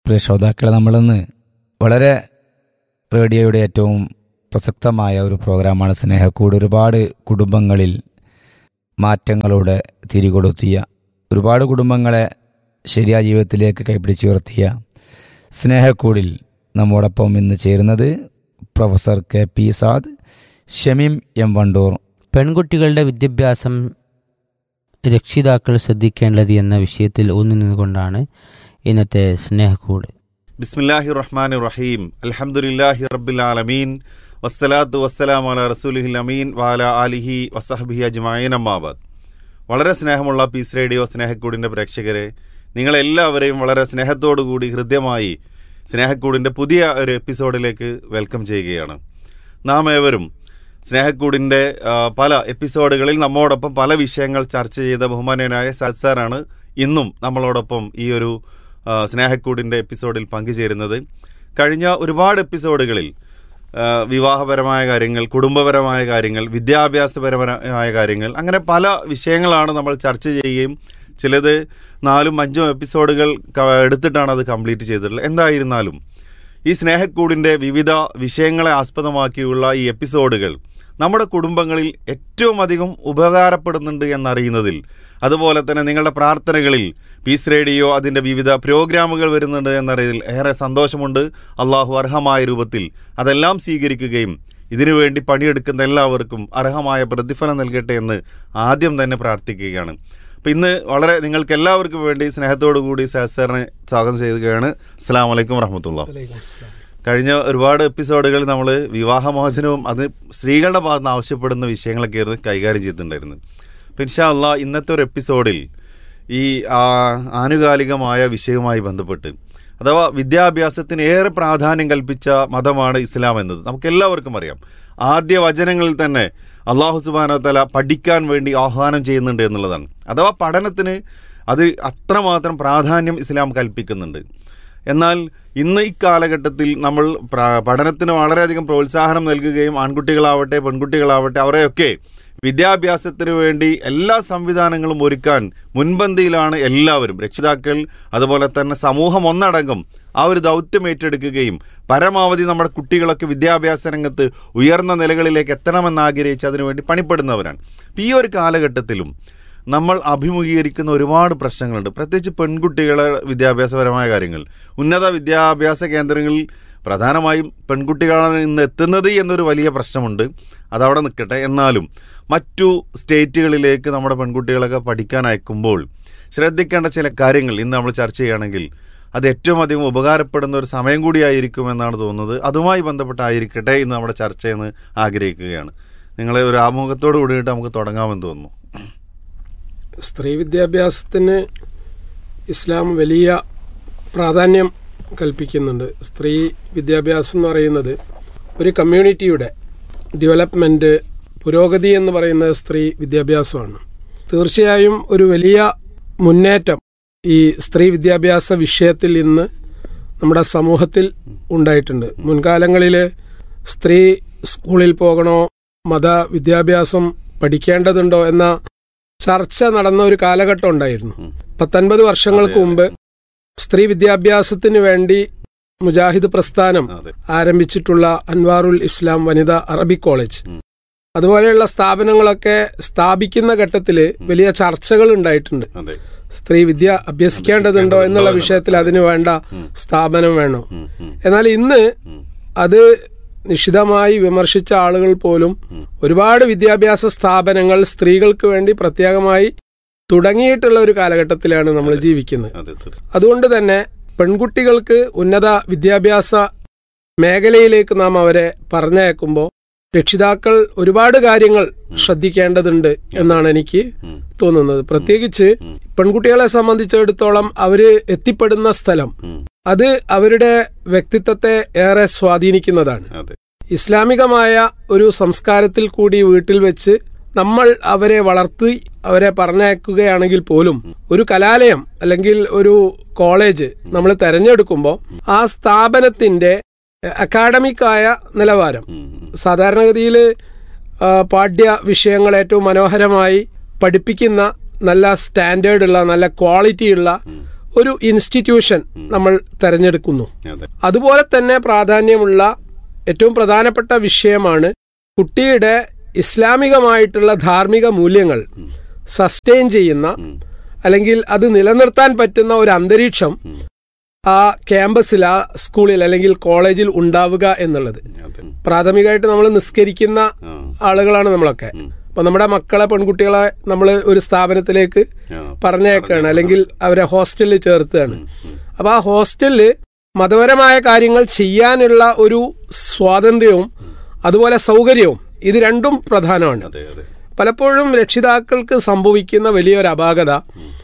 പ്രിയ ശ്രോതാക്കളെ നമ്മളിന്ന് വളരെ റേഡിയോയുടെ ഏറ്റവും പ്രസക്തമായ ഒരു പ്രോഗ്രാമാണ് സ്നേഹക്കൂട് ഒരുപാട് കുടുംബങ്ങളിൽ മാറ്റങ്ങളുടെ തിരികൊളുത്തിയ ഒരുപാട് കുടുംബങ്ങളെ ശരിയായ ജീവിതത്തിലേക്ക് കൈപിടിച്ചുയർത്തിയ സ്നേഹക്കൂടിൽ നമ്മോടൊപ്പം ഇന്ന് ചേരുന്നത് professor K P Saad Shameem M Wandoor പെൺകുട്ടികളുടെ വിദ്യാഭ്യാസം രക്ഷിതാക്കൾ ശ്രദ്ധിക്കേണ്ടത് എന്ന വിഷയത്തിൽ ഊന്നി നിന്നുകൊണ്ടാണ് ഇന്നത്തെ സ്നേഹക്കൂട് ബിസ്മില്ലാഹി റഹ്മാൻ റഹീം അൽഹംദുലില്ലാഹി റബ്ബിൽ ആലമീൻ വസ്സലാത്തു വസ്സലാം അല റസൂലിഹിൽ അമീൻ വാല ആലിഹി വസഹബിഹി അജ്മായിൻ അമ്മാബാദ് വളരെ സ്നേഹമുള്ള പീസ് റേഡിയോ സ്നേഹക്കൂടിൻ്റെ പ്രേക്ഷകരെ നിങ്ങളെല്ലാവരെയും വളരെ സ്നേഹത്തോടുകൂടി ഹൃദ്യമായി സ്നേഹക്കൂടിൻ്റെ പുതിയ ഒരു എപ്പിസോഡിലേക്ക് വെൽക്കം ചെയ്യുകയാണ് നാം ഏവരും സ്നേഹക്കൂടിൻ്റെ ആ, പല എപ്പിസോഡുകളിൽ നമ്മോടൊപ്പം പല വിഷയങ്ങൾ ചർച്ച ചെയ്ത ബഹുമാനനായ സദ് സാറാണ് ഇന്നും നമ്മളോടൊപ്പം ഈ ഒരു ആ, സ്നേഹക്കൂടിൻ്റെ എപ്പിസോഡിൽ പങ്കുചേരുന്നത് കഴിഞ്ഞ ഒരുപാട് എപ്പിസോഡുകളിൽ ആ, വിവാഹപരമായ കാര്യങ്ങൾ കുടുംബപരമായ കാര്യങ്ങൾ വിദ്യാഭ്യാസപരമായ കാര്യങ്ങൾ അങ്ങനെ പല വിഷയങ്ങളാണ് നമ്മൾ ചർച്ച ചെയ്യുകയും ചിലത് നാലും അഞ്ചും എപ്പിസോഡുകൾ ക- എടുത്തിട്ടാണ് അത് കംപ്ലീറ്റ് ചെയ്തിട്ടുള്ളത് എന്തായിരുന്നാലും ഈ സ്നേഹക്കൂടിൻ്റെ വിവിധ വിഷയങ്ങളെ ആസ്പദമാക്കിയുള്ള ഈ എപ്പിസോഡുകൾ നമ്മുടെ കുടുംബങ്ങളിൽ ഏറ്റവും അധികം ഉപകാരപ്പെടുന്നുണ്ട് എന്നറിയുന്നതിൽ അതുപോലെ തന്നെ നിങ്ങളുടെ പ്രാർത്ഥനകളിൽ പീസ് റേഡിയോ അതിൻ്റെ വിവിധ പ്രോഗ്രാമുകൾ വരുന്നുണ്ട് എന്നറിയതിൽ ഏറെ സന്തോഷമുണ്ട് അള്ളാഹു അർഹമായ രൂപത്തിൽ അതെല്ലാം സ്വീകരിക്കുകയും ഇതിനുവേണ്ടി പണിയെടുക്കുന്ന എല്ലാവർക്കും അർഹമായ പ്രതിഫലം നൽകട്ടെ എന്ന് ആദ്യം തന്നെ പ്രാർത്ഥിക്കുകയാണ് അപ്പം ഇന്ന് വളരെ നിങ്ങൾക്ക് എല്ലാവർക്കും വേണ്ടി സ്നേഹത്തോടു കൂടി സാറിനെ സ്വാഗതം ചെയ്യുകയാണ് അസ്സാം വലൈക്കും വറഹമത്തുള്ള കഴിഞ്ഞ ഒരുപാട് എപ്പിസോഡുകളിൽ നമ്മൾ വിവാഹമോചനവും അത് സ്ത്രീകളുടെ ഭാഗത്ത് നിന്ന് ആവശ്യപ്പെടുന്ന വിഷയങ്ങളൊക്കെ ആയിരുന്നു കൈകാര്യം ചെയ്തിട്ടുണ്ടായിരുന്നത് അപ്പം ഇൻഷാ അള്ളാ ഇന്നത്തെ ഒരു എപ്പിസോഡിൽ ഈ ആ, ആനുകാലികമായ വിഷയവുമായി ബന്ധപ്പെട്ട് അഥവാ വിദ്യാഭ്യാസത്തിന് ഏറെ പ്രാധാന്യം കൽപ്പിച്ച മതമാണ് ഇസ്ലാം എന്നത് നമുക്ക് എല്ലാവർക്കും അറിയാം ആദ്യ വചനങ്ങളിൽ തന്നെ അള്ളാഹു സുബാന തല പഠിക്കാൻ വേണ്ടി ആഹ്വാനം ചെയ്യുന്നുണ്ട് എന്നുള്ളതാണ് അഥവാ പഠനത്തിന് അത് അത്രമാത്രം പ്രാധാന്യം ഇസ്ലാം കൽപ്പിക്കുന്നുണ്ട് എന്നാൽ ഇന്ന് ഈ കാലഘട്ടത്തിൽ നമ്മൾ പ്ര- പഠനത്തിന് വളരെയധികം പ്രോത്സാഹനം നൽകുകയും ആൺകുട്ടികളാവട്ടെ പെൺകുട്ടികളാവട്ടെ അവരെയൊക്കെ വിദ്യാഭ്യാസത്തിന് വേണ്ടി എല്ലാ സംവിധാനങ്ങളും ഒരുക്കാൻ മുൻപന്തിയിലാണ് എല്ലാവരും രക്ഷിതാക്കൾ അതുപോലെ തന്നെ സമൂഹം ഒന്നടങ്കം ആ ഒരു ദൗത്യം ഏറ്റെടുക്കുകയും പരമാവധി നമ്മുടെ കുട്ടികളൊക്കെ വിദ്യാഭ്യാസ രംഗത്ത് ഉയർന്ന നിലകളിലേക്ക് എത്തണമെന്ന് ആഗ്രഹിച്ച് അതിനുവേണ്ടി പണിപ്പെടുന്നവരാണ് അപ്പൊ ഈ ഒരു കാലഘട്ടത്തിലും നമ്മൾ അഭിമുഖീകരിക്കുന്ന ഒരുപാട് പ്രശ്നങ്ങളുണ്ട് പ്രത്യേകിച്ച് പെൺകുട്ടികളെ വിദ്യാഭ്യാസപരമായ കാര്യങ്ങൾ ഉന്നത വിദ്യാഭ്യാസ കേന്ദ്രങ്ങളിൽ പ്രധാനമായും പെൺകുട്ടികളാണ് ഇന്ന് എത്തുന്നത് എന്നൊരു വലിയ പ്രശ്നമുണ്ട് അതവിടെ നിൽക്കട്ടെ എന്നാലും മറ്റു സ്റ്റേറ്റുകളിലേക്ക് നമ്മുടെ പെൺകുട്ടികളൊക്കെ പഠിക്കാൻ അയക്കുമ്പോൾ ശ്രദ്ധിക്കേണ്ട ചില കാര്യങ്ങൾ ഇന്ന് നമ്മൾ ചർച്ച ചെയ്യുകയാണെങ്കിൽ അത് ഏറ്റവും അധികം ഉപകാരപ്പെടുന്ന ഒരു സമയം കൂടിയായിരിക്കും എന്നാണ് തോന്നുന്നത് അതുമായി ബന്ധപ്പെട്ടായിരിക്കട്ടെ ഇന്ന് നമ്മുടെ ചർച്ചയെന്ന് ആഗ്രഹിക്കുകയാണ് നിങ്ങളെ ഒരു ആമുഖത്തോട് കൂടിയിട്ട് നമുക്ക് തുടങ്ങാമെന്ന് തോന്നുന്നു സ്ത്രീ വിദ്യാഭ്യാസത്തിന് ഇസ്ലാം വലിയ പ്രാധാന്യം കൽപ്പിക്കുന്നുണ്ട് സ്ത്രീ വിദ്യാഭ്യാസം എന്ന് പറയുന്നത് ഒരു കമ്മ്യൂണിറ്റിയുടെ ഡെവലപ്മെന്റ് പുരോഗതി എന്ന് പറയുന്നത് സ്ത്രീ വിദ്യാഭ്യാസമാണ് തീർച്ചയായും ഒരു വലിയ മുന്നേറ്റം ഈ സ്ത്രീ വിദ്യാഭ്യാസ വിഷയത്തിൽ ഇന്ന് നമ്മുടെ സമൂഹത്തിൽ ഉണ്ടായിട്ടുണ്ട് മുൻകാലങ്ങളിൽ സ്ത്രീ സ്കൂളിൽ പോകണോ മത വിദ്യാഭ്യാസം പഠിക്കേണ്ടതുണ്ടോ എന്ന ചർച്ച നടന്ന ഒരു കാലഘട്ടം ഉണ്ടായിരുന്നു പത്തൊൻപത് വർഷങ്ങൾക്ക് മുമ്പ് സ്ത്രീ വിദ്യാഭ്യാസത്തിന് വേണ്ടി മുജാഹിദ് പ്രസ്ഥാനം അതെ ആരംഭിച്ചിട്ടുള്ള അൻവാറുൽ ഇസ്ലാം വനിതാ അറബിക് കോളേജ് അതുപോലെയുള്ള സ്ഥാപനങ്ങളൊക്കെ സ്ഥാപിക്കുന്ന ഘട്ടത്തില് വലിയ ചർച്ചകൾ ഉണ്ടായിട്ടുണ്ട് അതെ സ്ത്രീ വിദ്യ അഭ്യസിക്കേണ്ടതുണ്ടോ എന്നുള്ള വിഷയത്തിൽ അതിന് വേണ്ട സ്ഥാപനം വേണോ ഉം, ഉം, എന്നാൽ ഇന്ന് ഉം. അത് നിശിതമായി വിമർശിച്ച ആളുകൾ പോലും ഒരുപാട് വിദ്യാഭ്യാസ സ്ഥാപനങ്ങൾ സ്ത്രീകൾക്ക് വേണ്ടി പ്രത്യേകമായി തുടങ്ങിയിട്ടുള്ള ഒരു കാലഘട്ടത്തിലാണ് നമ്മൾ ജീവിക്കുന്നത് അതെ തീർച്ചയായും അതുകൊണ്ട് തന്നെ പെൺകുട്ടികൾക്ക് ഉന്നത വിദ്യാഭ്യാസ മേഖലയിലേക്ക് നാം അവരെ പറഞ്ഞയക്കുമ്പോൾ രക്ഷിതാക്കൾ ഒരുപാട് കാര്യങ്ങൾ ശ്രദ്ധിക്കേണ്ടതുണ്ട് എന്നാണ് എനിക്ക് ഉം. തോന്നുന്നത് പ്രത്യേകിച്ച് പെൺകുട്ടികളെ സംബന്ധിച്ചിടത്തോളം അവര് എത്തിപ്പെടുന്ന സ്ഥലം ഉം. അത് അവരുടെ വ്യക്തിത്വത്തെ ഏറെ സ്വാധീനിക്കുന്നതാണ് അതെ ഇസ്ലാമികമായ ഒരു സംസ്കാരത്തിൽ കൂടി വീട്ടിൽ വെച്ച് നമ്മൾ അവരെ വളർത്തി അവരെ പറഞ്ഞയക്കുകയാണെങ്കിൽ പോലും ഒരു കലാലയം അല്ലെങ്കിൽ ഒരു കോളേജ് നമ്മൾ തെരഞ്ഞെടുക്കുമ്പോൾ ആ സ്ഥാപനത്തിന്റെ അക്കാഡമിക് ആയ നിലവാരം ഉം, ഉം. സാധാരണഗതിയിൽ പാഠ്യ വിഷയങ്ങൾ ഏറ്റവും മനോഹരമായി പഠിപ്പിക്കുന്ന നല്ല സ്റ്റാൻഡേർഡ് ഉള്ള നല്ല ക്വാളിറ്റി ഉള്ള ഒരു ഇൻസ്റ്റിറ്റ്യൂഷൻ നമ്മൾ തെരഞ്ഞെടുക്കുന്നു അതെ അതുപോലെ തന്നെ പ്രാധാന്യമുള്ള ഏറ്റവും പ്രധാനപ്പെട്ട വിഷയമാണ് കുട്ടിയുടെ ഇസ്ലാമികമായിട്ടുള്ള ധാർമ്മിക മൂല്യങ്ങൾ സസ്റ്റെയിൻ ചെയ്യുന്ന അല്ലെങ്കിൽ അത് നിലനിർത്താൻ പറ്റുന്ന ഒരു അന്തരീക്ഷം ആ ക്യാമ്പസിൽ ആ സ്കൂളിൽ അല്ലെങ്കിൽ കോളേജിൽ ഉണ്ടാവുക എന്നുള്ളത് അതെ പ്രാഥമികമായിട്ട് നമ്മൾ നിസ്കരിക്കുന്ന ആ. ആളുകളാണ് നമ്മളൊക്കെ അപ്പൊ നമ്മുടെ മക്കളെ പെൺകുട്ടികളെ നമ്മൾ ഒരു സ്ഥാപനത്തിലേക്ക് ആ. പറഞ്ഞേക്കാണ് അല്ലെങ്കിൽ അവരെ ഹോസ്റ്റലിൽ ചേർത്തുകയാണ് അപ്പൊ ആ ഹോസ്റ്റലില് മതപരമായ കാര്യങ്ങൾ ചെയ്യാനുള്ള ഒരു സ്വാതന്ത്ര്യവും അതുപോലെ സൗകര്യവും ഇത് രണ്ടും പ്രധാനമാണ് അതെ അതെ പലപ്പോഴും രക്ഷിതാക്കൾക്ക് സംഭവിക്കുന്ന വലിയൊരു അപാകത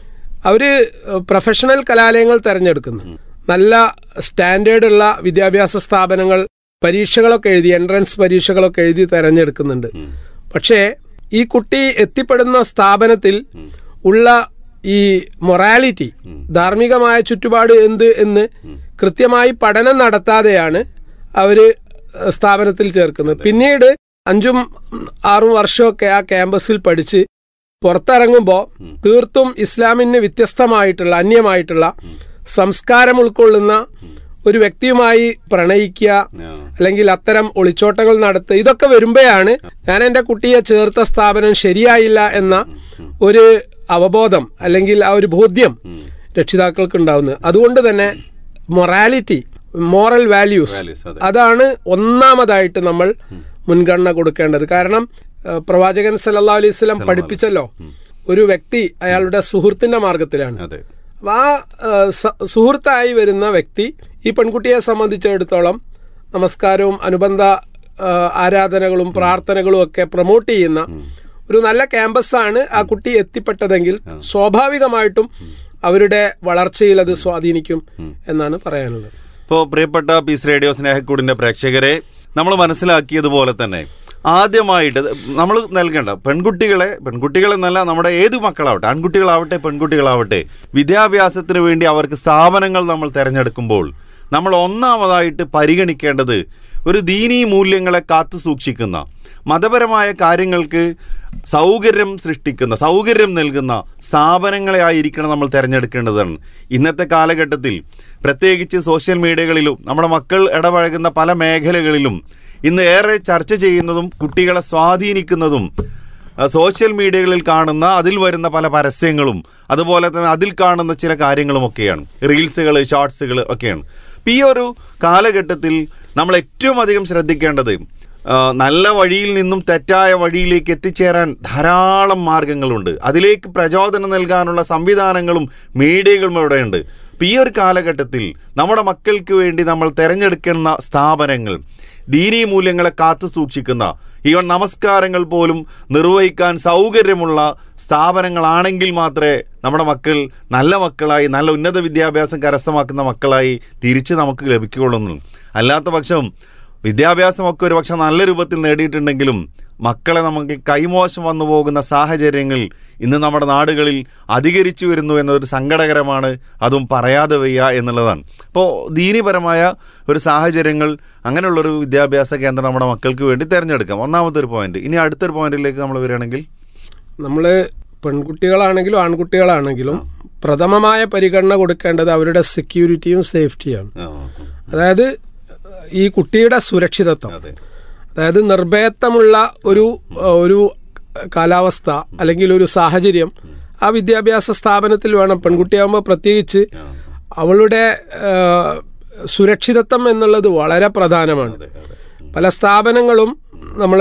അവര് പ്രൊഫഷണൽ കലാലയങ്ങൾ തെരഞ്ഞെടുക്കുന്നു നല്ല സ്റ്റാൻഡേർഡ് ഉള്ള വിദ്യാഭ്യാസ സ്ഥാപനങ്ങൾ പരീക്ഷകളൊക്കെ എഴുതി എൻട്രൻസ് പരീക്ഷകളൊക്കെ എഴുതി തെരഞ്ഞെടുക്കുന്നുണ്ട് പക്ഷേ ഈ കുട്ടി എത്തിപ്പെടുന്ന സ്ഥാപനത്തിൽ ഉള്ള ഈ മൊറാലിറ്റി ധാർമ്മികമായ ചുറ്റുപാട് എന്ത് എന്ന് കൃത്യമായി പഠനം നടത്താതെയാണ് അവര് സ്ഥാപനത്തിൽ ചേർക്കുന്നത് പിന്നീട് അഞ്ചും ആറും വർഷമൊക്കെ ആ ക്യാമ്പസിൽ പഠിച്ച് പുറത്തിറങ്ങുമ്പോൾ തീർത്തും ഇസ്ലാമിന് വ്യത്യസ്തമായിട്ടുള്ള അന്യമായിട്ടുള്ള സംസ്കാരം ഉൾക്കൊള്ളുന്ന ഒരു വ്യക്തിയുമായി പ്രണയിക്കുക ആ. അല്ലെങ്കിൽ അത്തരം ഒളിച്ചോട്ടങ്ങൾ നടത്തുക ഇതൊക്കെ വരുമ്പോഴാണ് ഞാൻ എന്റെ കുട്ടിയെ ചേർത്ത സ്ഥാപനം ശരിയായില്ല എന്ന ഒരു അവബോധം അല്ലെങ്കിൽ ആ ഒരു ബോധ്യം രക്ഷിതാക്കൾക്ക് ഉണ്ടാവുന്നത് അതുകൊണ്ട് തന്നെ മൊറാലിറ്റി മോറൽ വാല്യൂസ് Values, അതെ. അതാണ് ഒന്നാമതായിട്ട് നമ്മൾ മുൻഗണന കൊടുക്കേണ്ടത് കാരണം ഏഹ്, പ്രവാചകൻ സല്ലാ അലൈഹി സ്വലം പഠിപ്പിച്ചല്ലോ ഒരു വ്യക്തി അയാളുടെ സുഹൃത്തിന്റെ മാർഗത്തിലാണ് അതെ അപ്പൊ ആ ഏഹ്, സ- സുഹൃത്തായി വരുന്ന വ്യക്തി ഈ പെൺകുട്ടിയെ സംബന്ധിച്ചിടത്തോളം നമസ്കാരവും അനുബന്ധ ഏഹ്, ആരാധനകളും പ്രാർത്ഥനകളും ഒക്കെ പ്രൊമോട്ട് ചെയ്യുന്ന ഒരു നല്ല ക്യാമ്പസാണ് ആ കുട്ടി എത്തിപ്പെട്ടതെങ്കിൽ സ്വാഭാവികമായിട്ടും അവരുടെ വളർച്ചയിൽ അത് സ്വാധീനിക്കും എന്നാണ് പറയാനുള്ളത് ഇപ്പോൾ പ്രിയപ്പെട്ട പീസ് റേഡിയോ സ്നേഹക്കൂടിന്റെ പ്രേക്ഷകരെ നമ്മൾ മനസ്സിലാക്കിയതുപോലെ തന്നെ ആദ്യമായിട്ട് നമ്മൾ നൽകേണ്ട പെൺകുട്ടികളെ പെൺകുട്ടികളെന്നല്ല നമ്മുടെ ഏത് മക്കളാവട്ടെ ആൺകുട്ടികളാവട്ടെ പെൺകുട്ടികളാവട്ടെ വിദ്യാഭ്യാസത്തിന് വേണ്ടി അവർക്ക് സ്ഥാപനങ്ങൾ നമ്മൾ തിരഞ്ഞെടുക്കുമ്പോൾ നമ്മൾ ഒന്നാമതായിട്ട് പരിഗണിക്കേണ്ടത് ഒരു ദീനീ മൂല്യങ്ങളെ കാത്തു സൂക്ഷിക്കുന്ന മതപരമായ കാര്യങ്ങൾക്ക് സൗകര്യം സൃഷ്ടിക്കുന്ന സൗകര്യം നൽകുന്ന സ്ഥാപനങ്ങളെ ആയിരിക്കണം നമ്മൾ തിരഞ്ഞെടുക്കേണ്ടതാണ് ഇന്നത്തെ കാലഘട്ടത്തിൽ പ്രത്യേകിച്ച് സോഷ്യൽ മീഡിയകളിലും നമ്മുടെ മക്കൾ ഇടപഴകുന്ന പല മേഖലകളിലും ഇന്ന് ഏറെ ചർച്ച ചെയ്യുന്നതും കുട്ടികളെ സ്വാധീനിക്കുന്നതും ആ, സോഷ്യൽ മീഡിയകളിൽ കാണുന്ന അതിൽ വരുന്ന പല പരസ്യങ്ങളും അതുപോലെ തന്നെ അതിൽ കാണുന്ന ചില കാര്യങ്ങളുമൊക്കെയാണ് റീൽസുകൾ ഷോർട്സുകൾ ഒക്കെയാണ് അപ്പം ഈ ഒരു കാലഘട്ടത്തിൽ നമ്മൾ ഏറ്റവും അധികം ശ്രദ്ധിക്കേണ്ടത് ആ, നല്ല വഴിയിൽ നിന്നും തെറ്റായ വഴിയിലേക്ക് എത്തിച്ചേരാൻ ധാരാളം മാർഗങ്ങളുണ്ട് അതിലേക്ക് പ്രചോദനം നൽകാനുള്ള സംവിധാനങ്ങളും മീഡിയകളും ഇവിടെയുണ്ട് അപ്പം ഈ ഒരു കാലഘട്ടത്തിൽ നമ്മുടെ മക്കൾക്ക് വേണ്ടി നമ്മൾ തിരഞ്ഞെടുക്കുന്ന സ്ഥാപനങ്ങൾ ദീനീ മൂല്യങ്ങളെ കാത്തു സൂക്ഷിക്കുന്ന ഈവൻ നമസ്കാരങ്ങൾ പോലും നിർവഹിക്കാൻ സൗകര്യമുള്ള സ്ഥാപനങ്ങളാണെങ്കിൽ മാത്രമേ നമ്മുടെ മക്കൾ നല്ല മക്കളായി നല്ല ഉന്നത വിദ്യാഭ്യാസം കരസ്ഥമാക്കുന്ന മക്കളായി തിരിച്ച് നമുക്ക് ലഭിക്കുകയുള്ളൂ അല്ലാത്ത പക്ഷം വിദ്യാഭ്യാസമൊക്കെ ഒരു പക്ഷെ നല്ല രൂപത്തിൽ നേടിയിട്ടുണ്ടെങ്കിലും മക്കളെ നമുക്ക് കൈമോശം വന്നു പോകുന്ന സാഹചര്യങ്ങൾ ഇന്ന് നമ്മുടെ നാടുകളിൽ അധികരിച്ചു വരുന്നു എന്നതൊരു സങ്കടകരമാണ് അതും പറയാതെ വയ്യ എന്നുള്ളതാണ് അപ്പോൾ ദീനീപരമായ ഒരു സാഹചര്യങ്ങൾ അങ്ങനെയുള്ളൊരു വിദ്യാഭ്യാസ കേന്ദ്രം നമ്മുടെ മക്കൾക്ക് വേണ്ടി തിരഞ്ഞെടുക്കാം ഒന്നാമത്തെ ഒരു പോയിന്റ് ഇനി അടുത്തൊരു പോയിന്റിലേക്ക് നമ്മൾ വരികയാണെങ്കിൽ നമ്മള് പെൺകുട്ടികളാണെങ്കിലും ആൺകുട്ടികളാണെങ്കിലും പ്രഥമമായ പരിഗണന കൊടുക്കേണ്ടത് അവരുടെ സെക്യൂരിറ്റിയും സേഫ്റ്റിയാണ് അതായത് ഈ കുട്ടിയുടെ സുരക്ഷിതത്വം അതെ അതായത് നിർഭയത്വമുള്ള ഒരു ഒരു കാലാവസ്ഥ അല്ലെങ്കിൽ ഒരു സാഹചര്യം ആ വിദ്യാഭ്യാസ സ്ഥാപനത്തിൽ വേണം പെൺകുട്ടിയാകുമ്പോൾ പ്രത്യേകിച്ച് അവളുടെ ആ, സുരക്ഷിതത്വം എന്നുള്ളത് വളരെ പ്രധാനമാണ് പല സ്ഥാപനങ്ങളും നമ്മൾ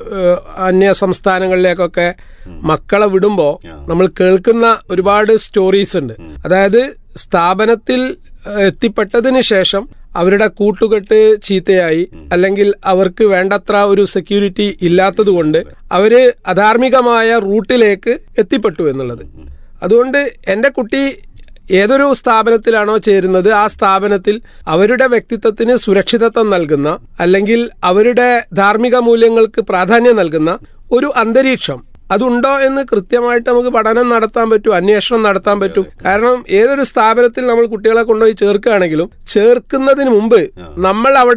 അന്യ സംസ്ഥാനങ്ങളിലേക്കൊക്കെ മക്കളെ വിടുമ്പോൾ നമ്മൾ കേൾക്കുന്ന ഒരുപാട് സ്റ്റോറീസ് ഉണ്ട് അതായത് സ്ഥാപനത്തിൽ ഏഹ്, എത്തിപ്പെട്ടതിന് ശേഷം അവരുടെ കൂട്ടുകെട്ട് ചീത്തയായി അല്ലെങ്കിൽ അവർക്ക് വേണ്ടത്ര ഒരു സെക്യൂരിറ്റി ഇല്ലാത്തതുകൊണ്ട് അവര് അധാർമികമായ റൂട്ടിലേക്ക് എത്തിപ്പെട്ടു എന്നുള്ളത് അതുകൊണ്ട് എന്റെ കുട്ടി ഏതൊരു സ്ഥാപനത്തിലാണോ ചേരുന്നത് ആ സ്ഥാപനത്തിൽ അവരുടെ വ്യക്തിത്വത്തിന് സുരക്ഷിതത്വം നൽകുന്ന അല്ലെങ്കിൽ അവരുടെ ധാർമ്മിക മൂല്യങ്ങൾക്ക് പ്രാധാന്യം നൽകുന്ന ഒരു അന്തരീക്ഷം അതുണ്ടോ എന്ന് കൃത്യമായിട്ട് നമുക്ക് പഠനം നടത്താൻ പറ്റും അന്വേഷണം നടത്താൻ പറ്റും കാരണം ഏതൊരു സ്ഥാപനത്തിൽ നമ്മൾ കുട്ടികളെ കൊണ്ടുപോയി ചേർക്കുകയാണെങ്കിലും ചേർക്കുന്നതിന് മുമ്പ് നമ്മൾ അവിടെ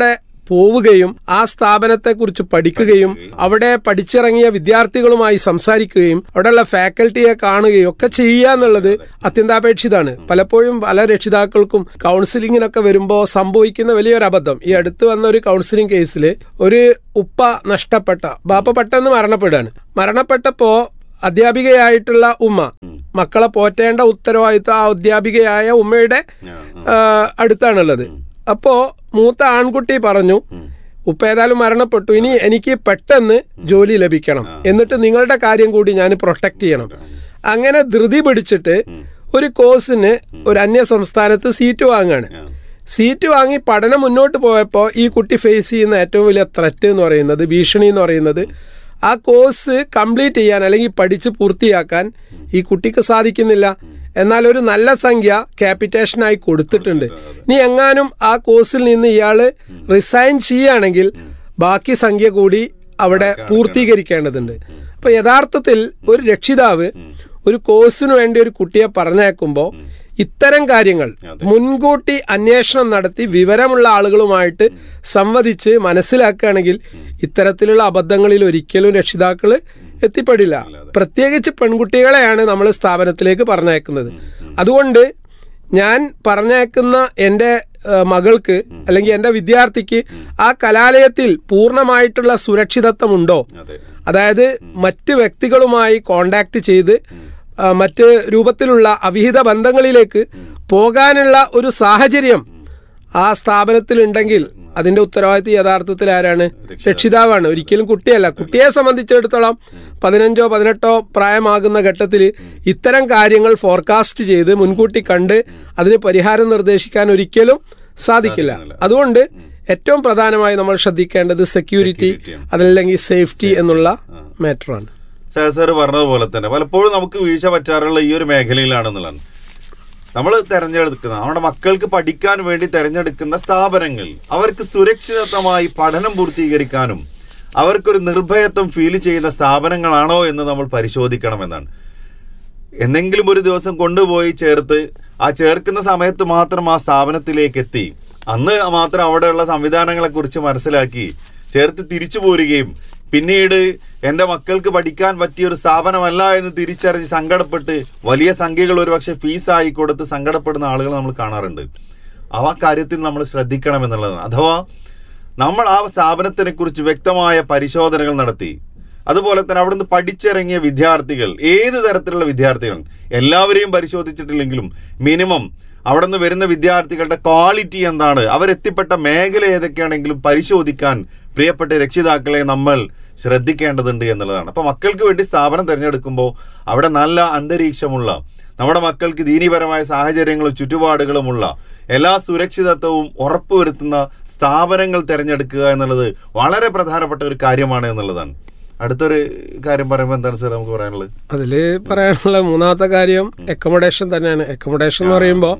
പോവുകയും ആ സ്ഥാപനത്തെക്കുറിച്ച് പഠിക്കുകയും അവിടെ പഠിച്ചിറങ്ങിയ വിദ്യാർത്ഥികളുമായി സംസാരിക്കുകയും അവിടെയുള്ള ഫാക്കൽറ്റിയെ കാണുകയും ഒക്കെ ചെയ്യുക എന്നുള്ളത് അത്യന്താപേക്ഷിതാണ് പലപ്പോഴും പല രക്ഷിതാക്കൾക്കും കൗൺസിലിങ്ങിനൊക്കെ വരുമ്പോൾ സംഭവിക്കുന്ന വലിയൊരു അബദ്ധം ഈ അടുത്ത് വന്ന ഒരു കൗൺസിലിംഗ് കേസിൽ ഒരു ഉപ്പ നഷ്ടപ്പെട്ട ബാപ്പ പെട്ടെന്ന് മരണപ്പെടുകയാണ് മരണപ്പെട്ടപ്പോ അധ്യാപികയായിട്ടുള്ള ഉമ്മ മക്കളെ പോറ്റേണ്ട ഉത്തരവാദിത്വം ആ അധ്യാപികയായ ഉമ്മയുടെ ആ, അടുത്താണുള്ളത് അപ്പോ മൂത്ത ആൺകുട്ടി പറഞ്ഞു ഉപ്പ ഏതായാലും മരണപ്പെട്ടു ഇനി എനിക്ക് പെട്ടെന്ന് ജോലി ലഭിക്കണം എന്നിട്ട് നിങ്ങളുടെ കാര്യം കൂടി ഞാൻ പ്രൊട്ടക്ട് ചെയ്യണം അങ്ങനെ ധൃതി പിടിച്ചിട്ട് ഒരു കോഴ്സിന് ഒരു അന്യ സംസ്ഥാനത്ത് സീറ്റ് വാങ്ങാണ് സീറ്റ് വാങ്ങി പഠനം മുന്നോട്ട് പോയപ്പോൾ ഈ കുട്ടി ഫേസ് ചെയ്യുന്ന ഏറ്റവും വലിയ ത്രെറ്റ് എന്ന് പറയുന്നത് ഭീഷണി എന്ന് പറയുന്നത് ആ കോഴ്സ് കംപ്ലീറ്റ് ചെയ്യാൻ അല്ലെങ്കിൽ പഠിച്ച് പൂർത്തിയാക്കാൻ ഈ കുട്ടിക്ക് സാധിക്കുന്നില്ല എന്നാൽ ഒരു നല്ല സംഖ്യ ക്യാപിറ്റേഷനായി കൊടുത്തിട്ടുണ്ട് ഇനി എങ്ങാനും ആ കോഴ്സിൽ നിന്ന് ഇയാള് റിസൈൻ ചെയ്യുകയാണെങ്കിൽ ബാക്കി സംഖ്യ കൂടി അവിടെ പൂർത്തീകരിക്കേണ്ടതുണ്ട് അപ്പൊ യഥാർത്ഥത്തിൽ ഒരു രക്ഷിതാവ് ഒരു കോഴ്സിനു വേണ്ടി ഒരു കുട്ടിയെ പറഞ്ഞേക്കുമ്പോൾ ഇത്തരം കാര്യങ്ങൾ മുൻകൂട്ടി അന്വേഷണം നടത്തി വിവരമുള്ള ആളുകളുമായിട്ട് സംവദിച്ച് മനസ്സിലാക്കുകയാണെങ്കിൽ ഇത്തരത്തിലുള്ള അബദ്ധങ്ങളിൽ ഒരിക്കലും രക്ഷിതാക്കൾ എത്തിപ്പെടില്ല പ്രത്യേകിച്ച് പെൺകുട്ടികളെയാണ് നമ്മൾ സ്ഥാപനത്തിലേക്ക് പറഞ്ഞയക്കുന്നത് അതുകൊണ്ട് ഞാൻ പറഞ്ഞയക്കുന്ന എൻ്റെ ഏഹ്, മകൾക്ക് അല്ലെങ്കിൽ എൻ്റെ വിദ്യാർത്ഥിക്ക് ആ കലാലയത്തിൽ പൂർണ്ണമായിട്ടുള്ള സുരക്ഷിതത്വമുണ്ടോ അതെ അതായത് മറ്റ് വ്യക്തികളുമായി കോണ്ടാക്ട് ചെയ്ത് ആ, മറ്റ് രൂപത്തിലുള്ള അവിഹിത ബന്ധങ്ങളിലേക്ക് പോകാനുള്ള ഒരു സാഹചര്യം ആ സ്ഥാപനത്തിൽ ഉണ്ടെങ്കിൽ അതിന്റെ ഉത്തരവാദിത്വം യഥാർത്ഥത്തിൽ ആരാണ് രക്ഷിതാവാണ് ഒരിക്കലും കുട്ടിയല്ല കുട്ടിയെ സംബന്ധിച്ചിടത്തോളം പതിനഞ്ചോ പതിനെട്ടോ പ്രായമാകുന്ന ഘട്ടത്തിൽ ഇത്തരം കാര്യങ്ങൾ ഫോർകാസ്റ്റ് ചെയ്ത് മുൻകൂട്ടി കണ്ട് അതിന് പരിഹാരം നിർദ്ദേശിക്കാൻ ഒരിക്കലും സാധിക്കില്ല അതുകൊണ്ട് ഏറ്റവും പ്രധാനമായി നമ്മൾ ശ്രദ്ധിക്കേണ്ടത് സെക്യൂരിറ്റി അതല്ലെങ്കിൽ സേഫ്റ്റി എന്നുള്ള മാറ്ററാണ് സാർ പറഞ്ഞതുപോലെ തന്നെ പലപ്പോഴും നമുക്ക് വീഴ്ച പറ്റാറുള്ള ഈ ഒരു മേഖലയിലാണെന്നുള്ളതാണ് നമ്മൾ തെരഞ്ഞെടുക്കുന്ന നമ്മുടെ മക്കൾക്ക് പഠിക്കാൻ വേണ്ടി തെരഞ്ഞെടുക്കുന്ന സ്ഥാപനങ്ങൾ അവർക്ക് സുരക്ഷിതത്വമായി പഠനം പൂർത്തീകരിക്കാനും അവർക്കൊരു നിർഭയത്വം ഫീൽ ചെയ്യുന്ന സ്ഥാപനങ്ങളാണോ എന്ന് നമ്മൾ പരിശോധിക്കണമെന്നാണ് എന്തെങ്കിലും ഒരു ദിവസം കൊണ്ടുപോയി ചേർത്ത് ആ ചേർക്കുന്ന സമയത്ത് മാത്രം ആ സ്ഥാപനത്തിലേക്ക് എത്തി അന്ന് മാത്രം അവിടെയുള്ള സംവിധാനങ്ങളെ കുറിച്ച് മനസ്സിലാക്കി ചേർത്ത് തിരിച്ചു പോരുകയും പിന്നീട് എൻ്റെ മക്കൾക്ക് പഠിക്കാൻ പറ്റിയ ഒരു സ്ഥാപനമല്ല എന്ന് തിരിച്ചറിഞ്ഞ് സങ്കടപ്പെട്ട് വലിയ സംഖ്യകൾ ഒരുപക്ഷെ ഫീസായി കൊടുത്ത് സങ്കടപ്പെടുന്ന ആളുകൾ നമ്മൾ കാണാറുണ്ട് ആ കാര്യത്തിൽ നമ്മൾ ശ്രദ്ധിക്കണം എന്നുള്ളതാണ് അഥവാ നമ്മൾ ആ സ്ഥാപനത്തിനെ കുറിച്ച് വ്യക്തമായ പരിശോധനകൾ നടത്തി അതുപോലെ തന്നെ അവിടുന്ന് പഠിച്ചിറങ്ങിയ വിദ്യാർത്ഥികൾ ഏത് തരത്തിലുള്ള വിദ്യാർത്ഥികൾ എല്ലാവരെയും പരിശോധിച്ചിട്ടില്ലെങ്കിലും മിനിമം അവിടെ നിന്ന് വരുന്ന വിദ്യാർത്ഥികളുടെ ക്വാളിറ്റി എന്താണ് അവരെത്തിപ്പെട്ട മേഖല ഏതൊക്കെയാണെങ്കിലും പരിശോധിക്കാൻ പ്രിയപ്പെട്ട രക്ഷിതാക്കളെ നമ്മൾ ശ്രദ്ധിക്കേണ്ടതുണ്ട് എന്നുള്ളതാണ് അപ്പൊ മക്കൾക്ക് വേണ്ടി സ്ഥാപനം തിരഞ്ഞെടുക്കുമ്പോൾ അവിടെ നല്ല അന്തരീക്ഷമുള്ള നമ്മുടെ മക്കൾക്ക് ദീനീപരമായ സാഹചര്യങ്ങളും ചുറ്റുപാടുകളുമുള്ള എല്ലാ സുരക്ഷിതത്വവും ഉറപ്പുവരുത്തുന്ന സ്ഥാപനങ്ങൾ തിരഞ്ഞെടുക്കുക എന്നുള്ളത് വളരെ പ്രധാനപ്പെട്ട ഒരു കാര്യമാണ് എന്നുള്ളതാണ് അടുത്തൊരു കാര്യം പറയുമ്പോൾ എന്താണ് സാർ നമുക്ക് പറയാനുള്ളത് അതില് പറയാനുള്ള മൂന്നാമത്തെ കാര്യം അക്കോമഡേഷൻ തന്നെയാണ് അക്കോമഡേഷൻ എന്ന് പറയുമ്പോൾ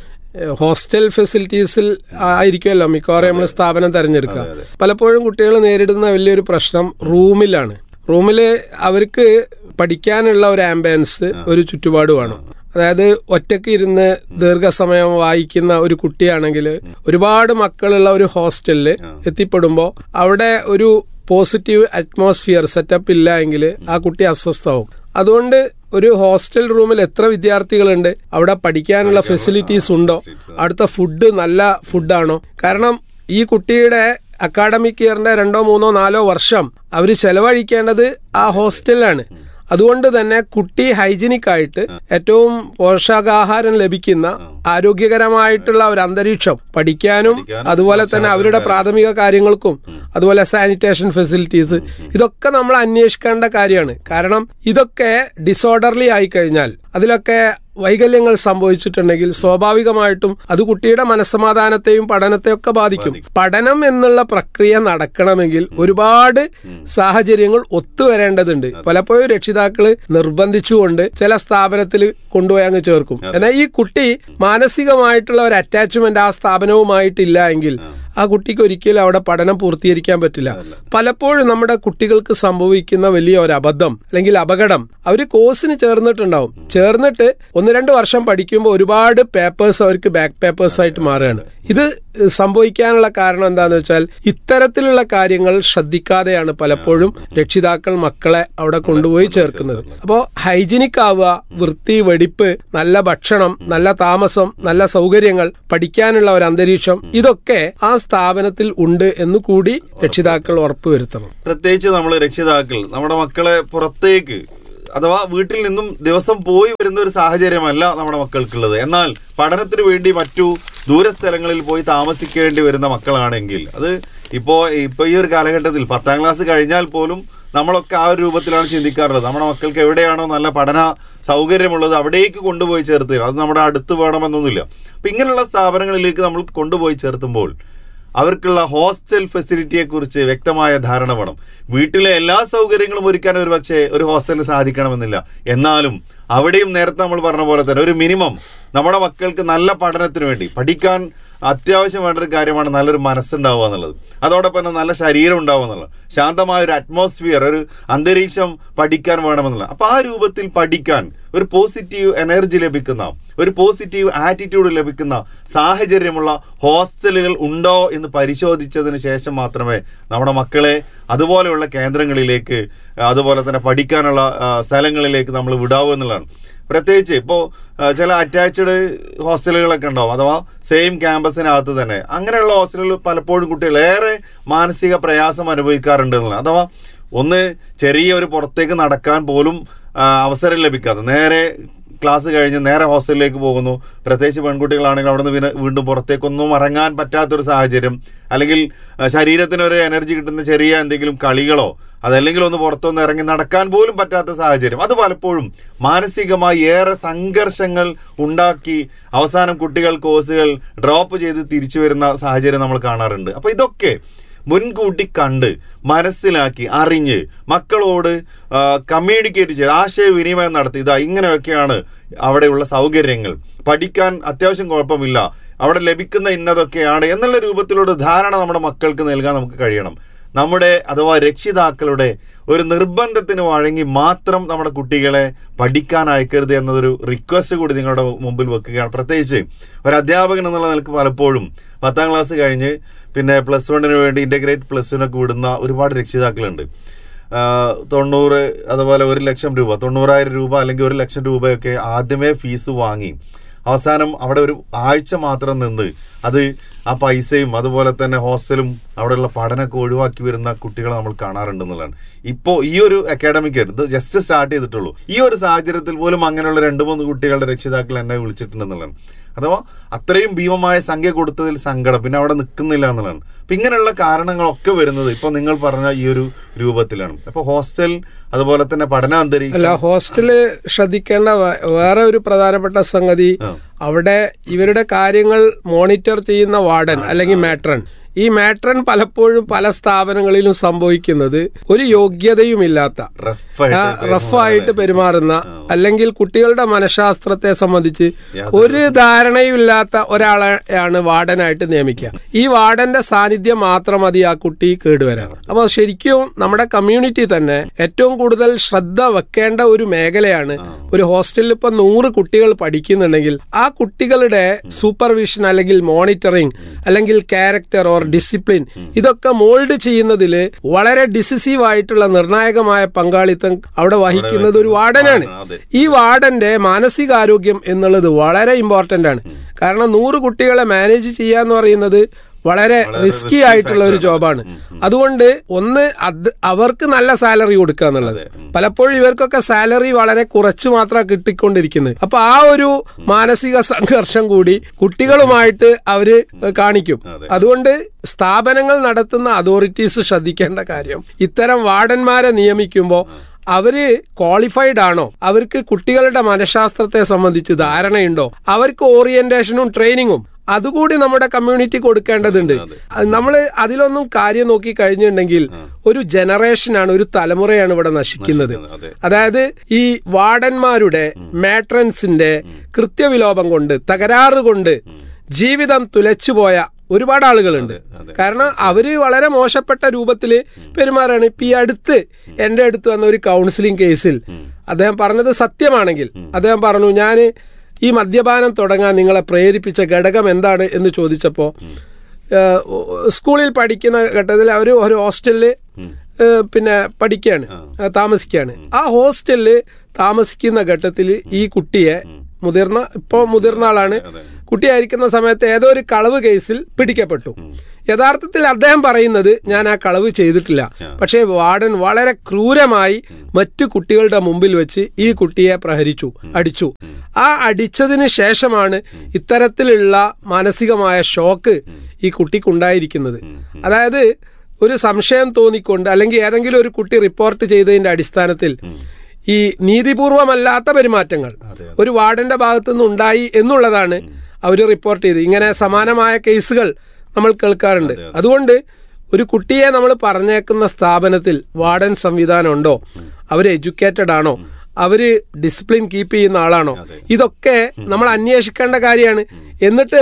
ഹോസ്റ്റൽ ഫെസിലിറ്റീസിൽ ആയിരിക്കുമല്ലോ മിക്കവാറും നമ്മൾ സ്ഥാപനം തിരഞ്ഞെടുക്കുക പലപ്പോഴും കുട്ടികൾ നേരിടുന്ന വലിയൊരു പ്രശ്നം റൂമിലാണ് റൂമിൽ അവർക്ക് പഠിക്കാനുള്ള ഒരു ആംബിയൻസ് ഒരു ചുറ്റുപാട് വേണം അതായത് ഒറ്റയ്ക്ക് ഇരുന്ന് ദീർഘസമയം വായിക്കുന്ന ഒരു കുട്ടിയാണെങ്കിൽ ഒരുപാട് മക്കളുള്ള ഒരു ഹോസ്റ്റലിൽ എത്തിപ്പെടുമ്പോൾ അവിടെ ഒരു പോസിറ്റീവ് അറ്റ്മോസ്ഫിയർ സെറ്റപ്പ് ഇല്ല എങ്കിൽ ആ കുട്ടി അസ്വസ്ഥമാവും അതുകൊണ്ട് ഒരു ഹോസ്റ്റൽ റൂമിൽ എത്ര വിദ്യാർത്ഥികളുണ്ട് അവിടെ പഠിക്കാനുള്ള ഫെസിലിറ്റീസ് ഉണ്ടോ അവിടുത്തെ ഫുഡ് നല്ല ഫുഡാണോ കാരണം ഈ കുട്ടിയുടെ അക്കാഡമിക് ഇയറിന്റെ രണ്ടോ മൂന്നോ നാലോ വർഷം അവർ ചെലവഴിക്കേണ്ടത് ആ ഹോസ്റ്റലിലാണ് അതുകൊണ്ട് തന്നെ കുട്ടി ഹൈജീനിക് ആയിട്ട് ഏറ്റവും പോഷകാഹാരം ലഭിക്കുന്ന ആരോഗ്യകരമായിട്ടുള്ള ഒരു അന്തരീക്ഷം പഠിക്കാനും അതുപോലെ തന്നെ അവരുടെ പ്രാഥമിക കാര്യങ്ങൾക്കും അതുപോലെ സാനിറ്റേഷൻ ഫെസിലിറ്റീസ് ഇതൊക്കെ നമ്മൾ അന്വേഷിക്കേണ്ട കാര്യമാണ് കാരണം ഇതൊക്കെ ഡിസോർഡർലി ആയി കഴിഞ്ഞാൽ അതിലൊക്കെ വൈകല്യങ്ങൾ സംഭവിച്ചിട്ടുണ്ടെങ്കിൽ സ്വാഭാവികമായിട്ടും അത് കുട്ടിയുടെ മനസ്സമാധാനത്തെയും പഠനത്തെയൊക്കെ ബാധിക്കും പഠനം എന്നുള്ള പ്രക്രിയ നടക്കണമെങ്കിൽ ഒരുപാട് സാഹചര്യങ്ങൾ ഒത്തുവരേണ്ടതുണ്ട് പലപ്പോഴും രക്ഷിതാക്കള് നിർബന്ധിച്ചുകൊണ്ട് ചില സ്ഥാപനത്തിൽ കൊണ്ടുപോയി അങ്ങ് ചേർക്കും എന്നാൽ ഈ കുട്ടി മാനസികമായിട്ടുള്ള ഒരു അറ്റാച്ച്മെന്റ് ആ സ്ഥാപനവുമായിട്ടില്ല എങ്കിൽ ആ കുട്ടിക്ക് ഒരിക്കലും അവിടെ പഠനം പൂർത്തീകരിക്കാൻ പറ്റില്ല പലപ്പോഴും നമ്മുടെ കുട്ടികൾക്ക് സംഭവിക്കുന്ന വലിയ ഒരു അബദ്ധം അല്ലെങ്കിൽ അപകടം അവര് കോഴ്സിന് ചേർന്നിട്ടുണ്ടാവും ചേർന്നിട്ട് ഒന്ന് രണ്ട് വർഷം പഠിക്കുമ്പോൾ ഒരുപാട് പേപ്പേഴ്സ് അവർക്ക് ബാക്ക് പേപ്പേഴ്സ് ആയിട്ട് മാറുകയാണ് ഇത് സംഭവിക്കാനുള്ള കാരണം എന്താന്ന് വെച്ചാൽ ഇത്തരത്തിലുള്ള കാര്യങ്ങൾ ശ്രദ്ധിക്കാതെയാണ് പലപ്പോഴും രക്ഷിതാക്കൾ മക്കളെ അവിടെ കൊണ്ടുപോയി ചേർക്കുന്നത് അപ്പോൾ ഹൈജീനിക് ആവുക വൃത്തി വെടിപ്പ് നല്ല ഭക്ഷണം നല്ല താമസം നല്ല സൗകര്യങ്ങൾ പഠിക്കാനുള്ള ഒരു അന്തരീക്ഷം ഇതൊക്കെ ആ സ്ഥാപനത്തിൽ ഉണ്ട് എന്ന് കൂടി രക്ഷിതാക്കൾ ഉറപ്പുവരുത്തണം പ്രത്യേകിച്ച് നമ്മൾ രക്ഷിതാക്കൾ നമ്മുടെ മക്കളെ പുറത്തേക്ക് അഥവാ വീട്ടിൽ നിന്നും ദിവസം പോയി വരുന്ന ഒരു സാഹചര്യമല്ല നമ്മുടെ മക്കൾക്കുള്ളത് എന്നാൽ പഠനത്തിന് വേണ്ടി മറ്റു ദൂരസ്ഥലങ്ങളിൽ പോയി താമസിക്കേണ്ടി വരുന്ന മക്കളാണെങ്കിൽ അത് ഇപ്പോ ഇപ്പൊ ഈ ഒരു കാലഘട്ടത്തിൽ പത്താം ക്ലാസ് കഴിഞ്ഞാൽ പോലും നമ്മളൊക്കെ ആ ഒരു രൂപത്തിലാണ് ചിന്തിക്കാറുള്ളത് നമ്മുടെ മക്കൾക്ക് എവിടെയാണോ നല്ല പഠന സൗകര്യമുള്ളത് അവിടേക്ക് കൊണ്ടുപോയി ചേർത്ത് തരും. അത് നമ്മുടെ അടുത്ത് വേണമെന്നൊന്നുമില്ല അപ്പൊ ഇങ്ങനെയുള്ള സ്ഥാപനങ്ങളിലേക്ക് നമ്മൾ കൊണ്ടുപോയി ചേർത്തുമ്പോൾ അവർക്കുള്ള ഹോസ്റ്റൽ ഫെസിലിറ്റിയെ കുറിച്ച് വ്യക്തമായ ധാരണ വേണം വീട്ടിലെ എല്ലാ സൗകര്യങ്ങളും ഒരുക്കാൻ ഒരു പക്ഷേ ഒരു ഹോസ്റ്റലിന് സാധിക്കണമെന്നില്ല എന്നാലും അവിടെയും നേരത്തെ നമ്മൾ പറഞ്ഞ പോലെ തന്നെ ഒരു മിനിമം നമ്മുടെ മക്കൾക്ക് നല്ല പഠനത്തിന് വേണ്ടി പഠിക്കാൻ അത്യാവശ്യം വേണ്ട ഒരു കാര്യമാണ് നല്ലൊരു മനസ്സുണ്ടാവുക എന്നുള്ളത് അതോടൊപ്പം തന്നെ നല്ല ശരീരം ഉണ്ടാവുക എന്നുള്ളത് ശാന്തമായ ഒരു അറ്റ്മോസ്ഫിയർ ഒരു അന്തരീക്ഷം പഠിക്കാൻ വേണമെന്നുള്ളത് അപ്പൊ ആ രൂപത്തിൽ പഠിക്കാൻ ഒരു പോസിറ്റീവ് എനർജി ലഭിക്കുന്ന ഒരു പോസിറ്റീവ് ആറ്റിറ്റ്യൂഡ് ലഭിക്കുന്ന സാഹചര്യമുള്ള ഹോസ്റ്റലുകൾ ഉണ്ടോ എന്ന് പരിശോധിച്ചതിന് ശേഷം മാത്രമേ നമ്മുടെ മക്കളെ അതുപോലെയുള്ള കേന്ദ്രങ്ങളിലേക്ക് അതുപോലെ തന്നെ പഠിക്കാനുള്ള ആ, സ്ഥലങ്ങളിലേക്ക് നമ്മൾ വിടാവൂ എന്നുള്ളതാണ് പ്രത്യേകിച്ച് ഇപ്പോൾ ചില അറ്റാച്ച്ഡ് ഹോസ്റ്റലുകളൊക്കെ ഉണ്ടാവും അഥവാ സെയിം ക്യാമ്പസിനകത്ത് തന്നെ അങ്ങനെയുള്ള ഹോസ്റ്റലുകൾ പലപ്പോഴും കുട്ടികൾ ഏറെ മാനസിക പ്രയാസം അനുഭവിക്കാറുണ്ട് എന്നുള്ളത് അഥവാ ഒന്ന് ചെറിയ ഒരു പുറത്തേക്ക് നടക്കാൻ പോലും ആ, അവസരം ലഭിക്കാതെ നേരെ ക്ലാസ് കഴിഞ്ഞ് നേരെ ഹോസ്റ്റലിലേക്ക് പോകുന്നു പ്രത്യേകിച്ച് പെൺകുട്ടികളാണെങ്കിൽ അവിടെ നിന്ന് പിന്നെ വീണ്ടും പുറത്തേക്കൊന്നും ഇറങ്ങാൻ പറ്റാത്തൊരു സാഹചര്യം അല്ലെങ്കിൽ ആ, ശരീരത്തിന് ഒരു എനർജി കിട്ടുന്ന ചെറിയ എന്തെങ്കിലും കളികളോ അതല്ലെങ്കിൽ ഒന്ന് പുറത്തൊന്ന് ഇറങ്ങി നടക്കാൻ പോലും പറ്റാത്ത സാഹചര്യം അത് പലപ്പോഴും മാനസികമായി ഏറെ സംഘർഷങ്ങൾ ഉണ്ടാക്കി അവസാനം കുട്ടികൾ കോഴ്സുകൾ ഡ്രോപ്പ് ചെയ്ത് തിരിച്ചു വരുന്ന സാഹചര്യം നമ്മൾ കാണാറുണ്ട് അപ്പൊ ഇതൊക്കെ മുൻകൂട്ടി കണ്ട് മനസ്സിലാക്കി അറിഞ്ഞ് മക്കളോട് കമ്മ്യൂണിക്കേറ്റ് ചെയ്ത് ആശയവിനിമയം നടത്തി ഇതാ ഇങ്ങനെയൊക്കെയാണ് അവിടെയുള്ള സൗകര്യങ്ങൾ പഠിക്കാൻ അത്യാവശ്യം കുഴപ്പമില്ല അവിടെ ലഭിക്കുന്ന ഇന്നതൊക്കെയാണ് എന്നുള്ള രൂപത്തിലുള്ള ധാരണ നമ്മുടെ മക്കൾക്ക് നൽകാൻ നമുക്ക് കഴിയണം നമ്മുടെ അഥവാ രക്ഷിതാക്കളുടെ ഒരു നിർബന്ധത്തിന് വഴങ്ങി മാത്രം നമ്മുടെ കുട്ടികളെ പഠിക്കാൻ അയക്കരുത് എന്നതൊരു റിക്വസ്റ്റ് കൂടി നിങ്ങളുടെ മുമ്പിൽ വെക്കുകയാണ് പ്രത്യേകിച്ച് ഒരു അധ്യാപകൻ എന്നുള്ള നിലക്ക് പലപ്പോഴും പത്താം ക്ലാസ് കഴിഞ്ഞ് പിന്നെ പ്ലസ് വണ്ണിന് വേണ്ടി ഇന്റഗ്രേറ്റ് പ്ലസ് വണ്ണൊക്കെ വിടുന്ന ഒരുപാട് രക്ഷിതാക്കളുണ്ട് ആ, തൊണ്ണൂറ് അതുപോലെ ഒരു ലക്ഷം രൂപ തൊണ്ണൂറായിരം രൂപ അല്ലെങ്കിൽ ഒരു ലക്ഷം രൂപയൊക്കെ ആദ്യമേ ഫീസ് വാങ്ങി അവസാനം അവിടെ ഒരു ആഴ്ച മാത്രം നിന്ന് അത് ആ പൈസയും അതുപോലെ തന്നെ ഹോസ്റ്റലും അവിടെയുള്ള പഠനമൊക്കെ ഒഴിവാക്കി വരുന്ന കുട്ടികളെ നമ്മൾ കാണാറുണ്ടെന്നുള്ളതാണ് ഇപ്പോൾ ഈ ഒരു അക്കാഡമിക് ഇയർ ഇത് ജസ്റ്റ് സ്റ്റാർട്ട് ചെയ്തിട്ടുള്ളൂ ഈ ഒരു സാഹചര്യത്തിൽ പോലും അങ്ങനെയുള്ള രണ്ട് മൂന്ന് കുട്ടികളുടെ രക്ഷിതാക്കൾ എന്നെ വിളിച്ചിട്ടുണ്ടെന്നുള്ളതാണ് അഥവാ അത്രയും ഭീമമായ സംഖ്യ കൊടുത്തതിൽ സങ്കടം പിന്നെ അവിടെ നിൽക്കുന്നില്ല എന്നുള്ളതാണ് അപ്പൊ ഇങ്ങനെയുള്ള കാരണങ്ങളൊക്കെ വരുന്നത് ഇപ്പൊ നിങ്ങൾ പറഞ്ഞ ഈ ഒരു രൂപത്തിലാണ് അപ്പൊ ഹോസ്റ്റൽ അതുപോലെ തന്നെ പഠന അല്ല അന്തരീക്ഷം ഹോസ്റ്റലില് ശ്രദ്ധിക്കേണ്ട വേ- വേറെ ഒരു പ്രധാനപ്പെട്ട സംഗതി ആ. അവിടെ ഇവരുടെ കാര്യങ്ങൾ മോണിറ്റർ ചെയ്യുന്ന വാർഡൻ അല്ലെങ്കിൽ മാട്രൺ ഈ മാട്രൺ പലപ്പോഴും പല സ്ഥാപനങ്ങളിലും സംഭവിക്കുന്നത് ഒരു യോഗ്യതയുമില്ലാത്ത ആ, റഫായിട്ട് പെരുമാറുന്ന അല്ലെങ്കിൽ കുട്ടികളുടെ മനഃശാസ്ത്രത്തെ സംബന്ധിച്ച് ഒരു ധാരണയുമില്ലാത്ത ഒരാളെയാണ് വാർഡനായിട്ട് നിയമിക്കുക ഈ വാർഡന്റെ സാന്നിധ്യം മാത്രം മതി ആ കുട്ടി കേടുവരാൻ അപ്പോൾ ശരിക്കും നമ്മുടെ കമ്മ്യൂണിറ്റി തന്നെ ഏറ്റവും കൂടുതൽ ശ്രദ്ധ വെക്കേണ്ട ഒരു മേഖലയാണ് ഒരു ഹോസ്റ്റലിൽ ഇപ്പൊ നൂറ് കുട്ടികൾ പഠിക്കുന്നുണ്ടെങ്കിൽ ആ കുട്ടികളുടെ സൂപ്പർവിഷൻ അല്ലെങ്കിൽ മോണിറ്ററിംഗ് അല്ലെങ്കിൽ ക്യാരക്ടർ ഓർ ഡിസിപ്ലിൻ ഇതൊക്കെ മോൾഡ് ചെയ്യുന്നതിൽ വളരെ ഡിസിസീവ് ആയിട്ടുള്ള നിർണായകമായ പങ്കാളിത്തം അവിടെ വഹിക്കുന്നത് ഒരു വാർഡനാണ് അതെ. ഈ വാർഡന്റെ മാനസികാരോഗ്യം എന്നുള്ളത് വളരെ ഇമ്പോർട്ടന്റ് ആണ് കാരണം നൂറ് കുട്ടികളെ മാനേജ് ചെയ്യാന്ന് പറയുന്നത് വളരെ റിസ്കി ആയിട്ടുള്ള ഒരു ജോബാണ് അതുകൊണ്ട് ഒന്ന് അത് അവർക്ക് നല്ല സാലറി കൊടുക്കുക എന്നുള്ളത് പലപ്പോഴും ഇവർക്കൊക്കെ സാലറി വളരെ കുറച്ച് മാത്രം കിട്ടിക്കൊണ്ടിരിക്കുന്നത് അപ്പൊ ആ ഒരു മാനസിക സംഘർഷം കൂടി കുട്ടികളുമായിട്ട് അവര് കാണിക്കും അതുകൊണ്ട് സ്ഥാപനങ്ങൾ നടത്തുന്ന അതോറിറ്റീസ് ശ്രദ്ധിക്കേണ്ട കാര്യം ഇത്തരം വാർഡന്മാരെ നിയമിക്കുമ്പോൾ അവര് ക്വാളിഫൈഡ് ആണോ അവർക്ക് കുട്ടികളുടെ മനഃശാസ്ത്രത്തെ സംബന്ധിച്ച് ധാരണയുണ്ടോ അവർക്ക് ഓറിയന്റേഷനും ട്രെയിനിങ്ങും അതുകൂടി നമ്മുടെ കമ്മ്യൂണിറ്റി കൊടുക്കേണ്ടതുണ്ട് നമ്മൾ അതിലൊന്നും കാര്യം നോക്കി കഴിഞ്ഞിട്ടുണ്ടെങ്കിൽ ഒരു ജനറേഷനാണ് ഒരു തലമുറയാണ് ഇവിടെ നശിക്കുന്നത് അതെ. അതായത് ഈ വാർഡന്മാരുടെ മാട്രൻസിന്റെ കൃത്യവിലോപം കൊണ്ട് തകരാറ് കൊണ്ട് ജീവിതം തുലച്ചുപോയ ഒരുപാട് ആളുകളുണ്ട് അതെ. കാരണം അവര് വളരെ മോശപ്പെട്ട രൂപത്തിൽ പെരുമാറാണ് ഇപ്പൊ ഈ അടുത്ത് എന്റെ അടുത്ത് വന്ന ഒരു കൗൺസിലിംഗ് കേസിൽ അദ്ദേഹം പറഞ്ഞത് സത്യമാണെങ്കിൽ അദ്ദേഹം പറഞ്ഞു ഞാൻ ഈ മദ്യപാനം തുടങ്ങാൻ നിങ്ങളെ പ്രേരിപ്പിച്ച ഘടകം എന്താണ് എന്ന് ചോദിച്ചപ്പോ ഏഹ്, സ്കൂളിൽ പഠിക്കുന്ന ഘട്ടത്തിൽ അവർ ഒരു ഹോസ്റ്റലില് ഏഹ്, പിന്നെ പഠിക്കുകയാണ് ഏഹ്, താമസിക്കുകയാണ് ആ ഹോസ്റ്റലില് താമസിക്കുന്ന ഘട്ടത്തിൽ ഈ കുട്ടിയെ മുതിർന്ന ഇപ്പോ മുതിർന്ന ആളാണ് കുട്ടിയായിരിക്കുന്ന സമയത്ത് ഏതോ ഒരു കളവ് കേസിൽ പിടിക്കപ്പെട്ടു യഥാർത്ഥത്തിൽ അദ്ദേഹം പറയുന്നത് ഞാൻ ആ കളവ് ചെയ്തിട്ടില്ല പക്ഷേ വാർഡൻ വളരെ ക്രൂരമായി മറ്റു കുട്ടികളുടെ മുമ്പിൽ വെച്ച് ഈ കുട്ടിയെ പ്രഹരിച്ചു അടിച്ചു ആ അടിച്ചതിന് ശേഷമാണ് ഇത്തരത്തിലുള്ള മാനസികമായ ഷോക്ക് ഈ കുട്ടിക്കുണ്ടായിരിക്കുന്നത് അതായത് ഒരു സംശയം തോന്നിക്കൊണ്ട് അല്ലെങ്കിൽ ഏതെങ്കിലും ഒരു കുട്ടി റിപ്പോർട്ട് ചെയ്തതിന്റെ അടിസ്ഥാനത്തിൽ ഈ നീതിപൂർവമല്ലാത്ത പെരുമാറ്റങ്ങൾ ഒരു വാർഡന്റെ ഭാഗത്തു നിന്ന് ഉണ്ടായി എന്നുള്ളതാണ് അവർ റിപ്പോർട്ട് ചെയ്ത് ഇങ്ങനെ സമാനമായ കേസുകൾ നമ്മൾ കേൾക്കാറുണ്ട് അതുകൊണ്ട് ഒരു കുട്ടിയെ നമ്മൾ പറഞ്ഞേക്കുന്ന സ്ഥാപനത്തിൽ വാർഡൻ സംവിധാനം ഉണ്ടോ അവർ എഡ്യൂക്കേറ്റഡ് ആണോ അവര് ഡിസിപ്ലിൻ കീപ്പ് ചെയ്യുന്ന ആളാണോ ഇതൊക്കെ നമ്മൾ അന്വേഷിക്കേണ്ട കാര്യമാണ് എന്നിട്ട്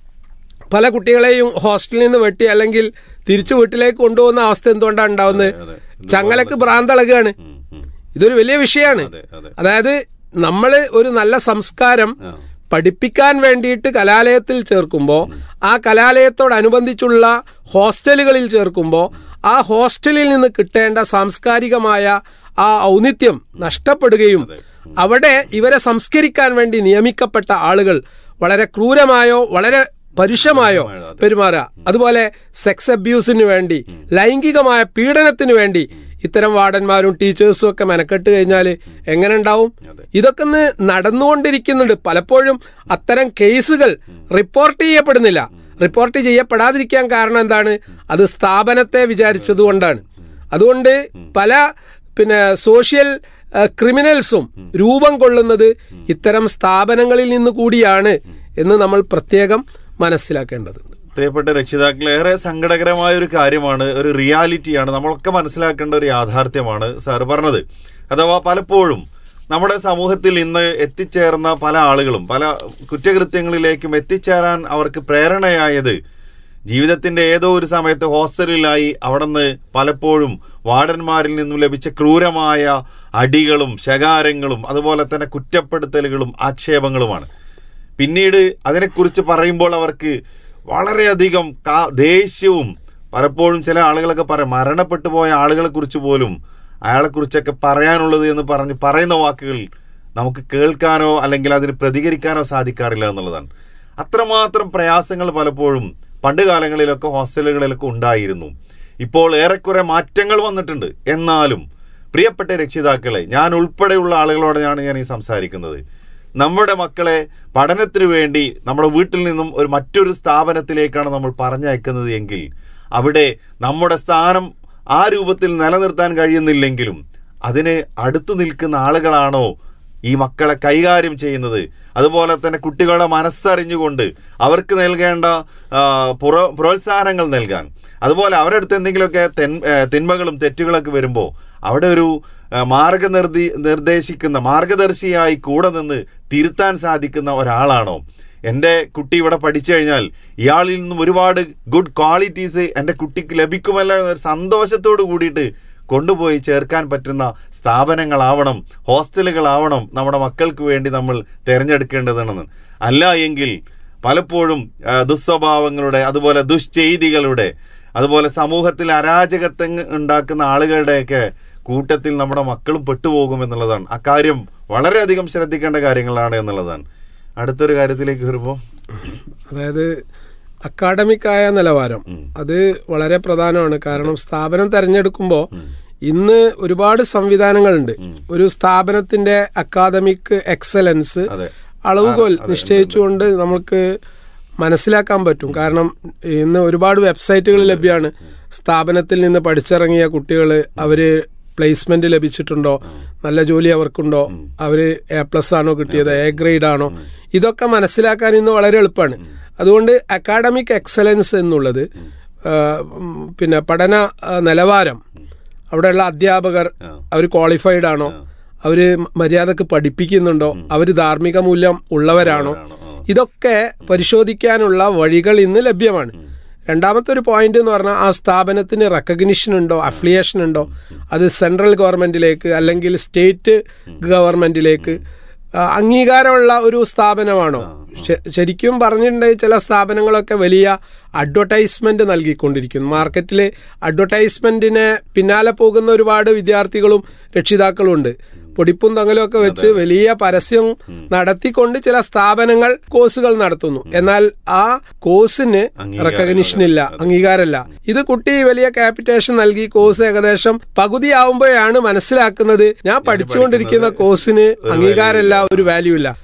പല കുട്ടികളെയും ഹോസ്റ്റലിൽ നിന്ന് വെട്ടി അല്ലെങ്കിൽ തിരിച്ചു വീട്ടിലേക്ക് കൊണ്ടുപോകുന്ന അവസ്ഥ എന്തുകൊണ്ടാണ് ഉണ്ടാവുന്നത് ചങ്ങലക്ക് ഭ്രാന്തളകാണ് ഇതൊരു വലിയ വിഷയമാണ് അതെ, അതെ. അതായത് നമ്മൾ ഒരു നല്ല സംസ്കാരം പഠിപ്പിക്കാൻ വേണ്ടിയിട്ട് കലാലയത്തിൽ ചേർക്കുമ്പോൾ ആ കലാലയത്തോടനുബന്ധിച്ചുള്ള ഹോസ്റ്റലുകളിൽ ചേർക്കുമ്പോൾ ആ ഹോസ്റ്റലിൽ നിന്ന് കിട്ടേണ്ട സാംസ്കാരികമായ ആ ഔന്നിത്യം നഷ്ടപ്പെടുകയും അവിടെ ഇവരെ സംസ്കരിക്കാൻ വേണ്ടി നിയമിക്കപ്പെട്ട ആളുകൾ വളരെ ക്രൂരമായോ വളരെ പരുഷമായോ പെരുമാറുക അതുപോലെ സെക്സ് അബ്യൂസിന് വേണ്ടി ലൈംഗികമായ പീഡനത്തിന് വേണ്ടി ഇത്തരം വാർഡന്മാരും ടീച്ചേഴ്സും ഒക്കെ മെനക്കെട്ട് കഴിഞ്ഞാൽ എങ്ങനെ ഉണ്ടാവും ഇതൊക്കെ ഒന്ന് നടന്നുകൊണ്ടിരിക്കുന്നുണ്ട് പലപ്പോഴും അത്തരം കേസുകൾ റിപ്പോർട്ട് ചെയ്യപ്പെടുന്നില്ല റിപ്പോർട്ട് ചെയ്യപ്പെടാതിരിക്കാൻ കാരണം എന്താണ് അത് സ്ഥാപനത്തെ വിചാരിച്ചതുകൊണ്ടാണ് അതുകൊണ്ട് പല പിന്നെ സോഷ്യൽ ഏഹ്, ക്രിമിനൽസും രൂപം കൊള്ളുന്നത് ഇത്തരം സ്ഥാപനങ്ങളിൽ നിന്ന് കൂടിയാണ് എന്ന് നമ്മൾ പ്രത്യേകം മനസ്സിലാക്കേണ്ടതുണ്ട് പ്രിയപ്പെട്ട രക്ഷിതാക്കൾ ഏറെ സങ്കടകരമായ ഒരു കാര്യമാണ് ഒരു റിയാലിറ്റിയാണ് നമ്മളൊക്കെ മനസ്സിലാക്കേണ്ട ഒരു യാഥാർത്ഥ്യമാണ് സാർ പറഞ്ഞത് അഥവാ പലപ്പോഴും നമ്മുടെ സമൂഹത്തിൽ ഇന്ന് എത്തിച്ചേർന്ന പല ആളുകളും പല കുറ്റകൃത്യങ്ങളിലേക്കും എത്തിച്ചേരാൻ അവർക്ക് പ്രേരണയായത് ജീവിതത്തിന്റെ ഏതോ ഒരു സമയത്ത് ഹോസ്റ്റലിലായി അവിടെ നിന്ന് പലപ്പോഴും വാർഡന്മാരിൽ നിന്നും ലഭിച്ച ക്രൂരമായ അടികളും ശകാരങ്ങളും അതുപോലെ തന്നെ കുറ്റപ്പെടുത്തലുകളും ആക്ഷേപങ്ങളുമാണ് പിന്നീട് അതിനെക്കുറിച്ച് പറയുമ്പോൾ അവർക്ക് വളരെയധികം കാ- ദേഷ്യവും പലപ്പോഴും ചില ആളുകളൊക്കെ പറയും മരണപ്പെട്ടു പോയ ആളുകളെ കുറിച്ച് പോലും അയാളെക്കുറിച്ചൊക്കെ പറയാനുള്ളത് എന്ന് പറഞ്ഞ് പറയുന്ന വാക്കുകൾ നമുക്ക് കേൾക്കാനോ അല്ലെങ്കിൽ അതിന് പ്രതികരിക്കാനോ സാധിക്കാറില്ല എന്നുള്ളതാണ് അത്രമാത്രം പ്രയാസങ്ങൾ പലപ്പോഴും പണ്ട് കാലങ്ങളിലൊക്കെ ഹോസ്റ്റലുകളിലൊക്കെ ഉണ്ടായിരുന്നു ഇപ്പോൾ ഏറെക്കുറെ മാറ്റങ്ങൾ വന്നിട്ടുണ്ട് എന്നാലും പ്രിയപ്പെട്ട രക്ഷിതാക്കളെ ഞാൻ ഉൾപ്പെടെയുള്ള ആളുകളോടാണ് ഞാൻ ഈ സംസാരിക്കുന്നത് നമ്മുടെ മക്കളെ പഠനത്തിന് വേണ്ടി നമ്മുടെ വീട്ടിൽ നിന്നും ഒരു മറ്റൊരു സ്ഥാപനത്തിലേക്കാണ് നമ്മൾ പറഞ്ഞയക്കുന്നത് എങ്കിൽ അവിടെ നമ്മുടെ സ്ഥാനം ആ രൂപത്തിൽ നിലനിർത്താൻ കഴിയുന്നില്ലെങ്കിലും അതിന് അടുത്തു നിൽക്കുന്ന ആളുകളാണോ ഈ മക്കളെ കൈകാര്യം ചെയ്യുന്നത് അതുപോലെ തന്നെ കുട്ടികളുടെ മനസ്സറിഞ്ഞുകൊണ്ട് അവർക്ക് നൽകേണ്ട ആ, പുറ- പ്രോത്സാഹനങ്ങൾ നൽകാൻ അതുപോലെ അവരുടെ അടുത്ത് എന്തെങ്കിലുമൊക്കെ തെൻ ഏ, തിന്മകളും തെറ്റുകളൊക്കെ വരുമ്പോൾ അവിടെ ഒരു ആ, മാർഗനിർദ്ദേ നിർദ്ദേശിക്കുന്ന മാർഗദർശിയായി കൂടെ നിന്ന് തിരുത്താൻ സാധിക്കുന്ന ഒരാളാണോ എൻ്റെ കുട്ടി ഇവിടെ പഠിച്ചു കഴിഞ്ഞാൽ ഇയാളിൽ നിന്നും ഒരുപാട് ഗുഡ് ക്വാളിറ്റീസ് എൻ്റെ കുട്ടിക്ക് ലഭിക്കുമല്ലോ എന്നൊരു സന്തോഷത്തോട് കൂടിയിട്ട് കൊണ്ടുപോയി ചേർക്കാൻ പറ്റുന്ന സ്ഥാപനങ്ങളാവണം ഹോസ്റ്റലുകളാവണം നമ്മുടെ മക്കൾക്ക് വേണ്ടി നമ്മൾ തിരഞ്ഞെടുക്കേണ്ടതാണെന്ന് അല്ല എങ്കിൽ പലപ്പോഴും ആ, ദുസ്വഭാവങ്ങളുടെ അതുപോലെ ദുശ്ചെയ്തികളുടെ അതുപോലെ സമൂഹത്തിൽ അരാജകത്വം ഉണ്ടാക്കുന്ന ആളുകളുടെയൊക്കെ കൂട്ടത്തിൽ നമ്മുടെ മക്കളും പെട്ടുപോകും എന്നുള്ളതാണ് അക്കാര്യം വളരെയധികം ശ്രദ്ധിക്കേണ്ട കാര്യങ്ങളാണ് എന്നുള്ളതാണ് അടുത്തൊരു കാര്യത്തിലേക്ക് വരുമ്പോൾ അതായത് അക്കാഡമിക് ആയ നിലവാരം അത് വളരെ പ്രധാനമാണ് കാരണം സ്ഥാപനം തെരഞ്ഞെടുക്കുമ്പോൾ ഇന്ന് ഒരുപാട് സംവിധാനങ്ങളുണ്ട് ഒരു സ്ഥാപനത്തിന്റെ അക്കാദമിക് എക്സലൻസ് അതെ. അളവുകോൽ നിശ്ചയിച്ചുകൊണ്ട് നമുക്ക് മനസ്സിലാക്കാൻ പറ്റും കാരണം ഇന്ന് ഒരുപാട് വെബ്സൈറ്റുകൾ ലഭ്യമാണ് സ്ഥാപനത്തിൽ നിന്ന് പഠിച്ചിറങ്ങിയ കുട്ടികൾ അവര് പ്ലേസ്മെന്റ് ലഭിച്ചിട്ടുണ്ടോ നല്ല ജോലി അവർക്കുണ്ടോ അവര് എ പ്ലസ് ആണോ കിട്ടിയത് എ ഗ്രേഡ് ആണോ ഇതൊക്കെ മനസ്സിലാക്കാൻ ഇന്ന് വളരെ എളുപ്പമാണ് അതുകൊണ്ട് അക്കാഡമിക് എക്സലൻസ് എന്നുള്ളത് ആ, ഉം, പിന്നെ പഠന ആ, നിലവാരം അവിടെയുള്ള അധ്യാപകർ അവർ ക്വാളിഫൈഡ് ആണോ അവര് മര്യാദക്ക് പഠിപ്പിക്കുന്നുണ്ടോ അവര് ധാർമ്മിക മൂല്യം ഉള്ളവരാണോ ഇതൊക്കെ പരിശോധിക്കാനുള്ള വഴികൾ ഇന്ന് ലഭ്യമാണ് രണ്ടാമത്തെ ഒരു പോയിന്റ് എന്ന് പറഞ്ഞാൽ ആ സ്ഥാപനത്തിന് റെക്കഗ്നിഷൻ ഉണ്ടോ അഫിലിയേഷൻ ഉണ്ടോ അത് സെൻട്രൽ ഗവൺമെന്റിലേക്ക് അല്ലെങ്കിൽ സ്റ്റേറ്റ് ഗവൺമെന്റിലേക്ക് ആ, അംഗീകാരമുള്ള ഒരു സ്ഥാപനമാണോ ശ- ശരിക്കും പറഞ്ഞിട്ടുണ്ടെങ്കിൽ ചില സ്ഥാപനങ്ങളൊക്കെ വലിയ അഡ്വർടൈസ്മെന്റ് നൽകിക്കൊണ്ടിരിക്കുന്നു മാർക്കറ്റിൽ അഡ്വർടൈസ്മെന്റിന് പിന്നാലെ പോകുന്ന ഒരുപാട് വിദ്യാർത്ഥികളും രക്ഷിതാക്കളും ഉണ്ട് പൊടിപ്പും തങ്ങലും ഒക്കെ വെച്ച് വലിയ പരസ്യം നടത്തിക്കൊണ്ട് ചില സ്ഥാപനങ്ങൾ കോഴ്സുകൾ നടത്തുന്നു എന്നാൽ ആ കോഴ്സിന് റെക്കഗ്നിഷൻ ഇല്ല അംഗീകാരമല്ല ഇത് കുട്ടി വലിയ ക്യാപിറ്റേഷൻ നൽകി കോഴ്സ് ഏകദേശം പകുതിയാവുമ്പോഴാണ് മനസ്സിലാക്കുന്നത് ഞാൻ പഠിച്ചുകൊണ്ടിരിക്കുന്ന കോഴ്സിന് അംഗീകാരമില്ല ഒരു വാല്യൂ ഇല്ല